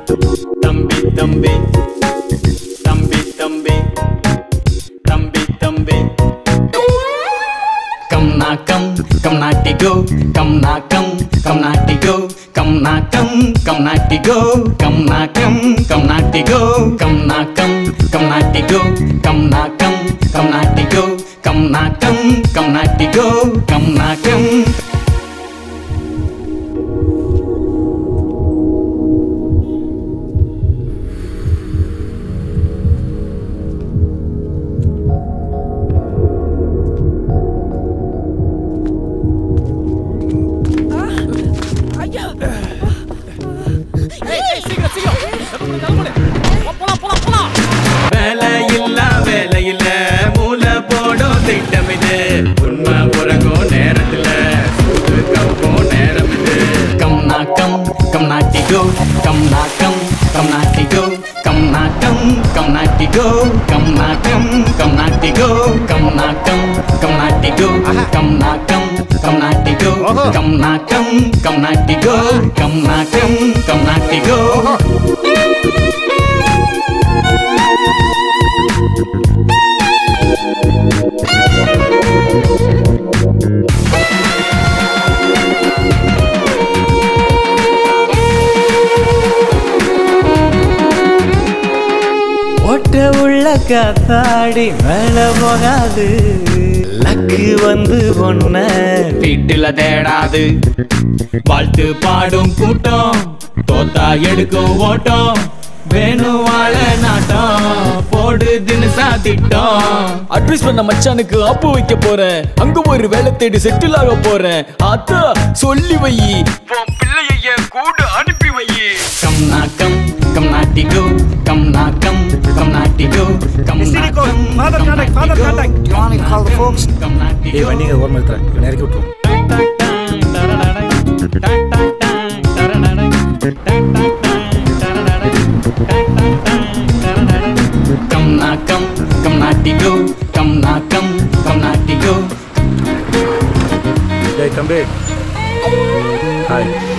தம்பி தம்பி தம்பி தம்பி தம்பி தம்பி கம் நா கம் கம் நாட்டி கோ கம் நா கம் கம் நாட்டி கோ கம் நா கம் கம் நாட்டி கோ கம் நா கம் கம் நாட்டி கோ கம் நா கம் கம் நாட்டி கோ கம் நா கம் கம் நாட்டி கோ கம் நா கம் கம் நாட்டி கோ கம் நா கம் வேலை இல்ல வேலை இல்ல மூளை போடும் திட்டம் இது உண்மை உறங்கும் நேரத்துல சூது கவுக்கும் நேரம் இது கம் நா கம் கம் நாட்டி கோ கம் நா கம் கம் நாட்டி கோ கம் நா கம் கம் நாட்டி கோ கம் நா கம் கம் நாட்டி கோ கம் நா கம் கம் நாட்டி கோ கம் நா கம் கம் நாட்டி கோ கம் நா கம் கம் நாட்டி கோ கம் நா கம் கம் நாட்டி கோ ஒட்ட உள்ள காத்தாடி மேல போகாது லக்கு வந்து பொண்ண வீட்டுல தேடாது வாழ்த்து பாடும் கூட்டம் தோத்தா எடுக்கும் ஓட்டம் வேணும் வாழ நாட்டம் போடு தினசா திட்டம் அட்வைஸ் பண்ண மச்சானுக்கு ஆப்பு வைக்க போறேன் அங்க ஒரு வேலை தேடி செட்டில் ஆக போறேன் அத்தா சொல்லி வை உன் பிள்ளைய என் கூட அனுப்பி வை கம் நா கம் கம் நாட்டி கோ கம் நா கம் கம் நாட்டி கோ கம் நா கம் Father contact, father contact. You want me to call the folks? கம் நாட்டி ஏய் வண்டிங்க ஓரமா எடுத்துறேன் இவனை இறக்கி விட்டுருவோம் கம் நா கம் கம் நாட்டி கோ கம் நா கம் கம் நாட்டி கோ டேய் தம்பி ஹாய்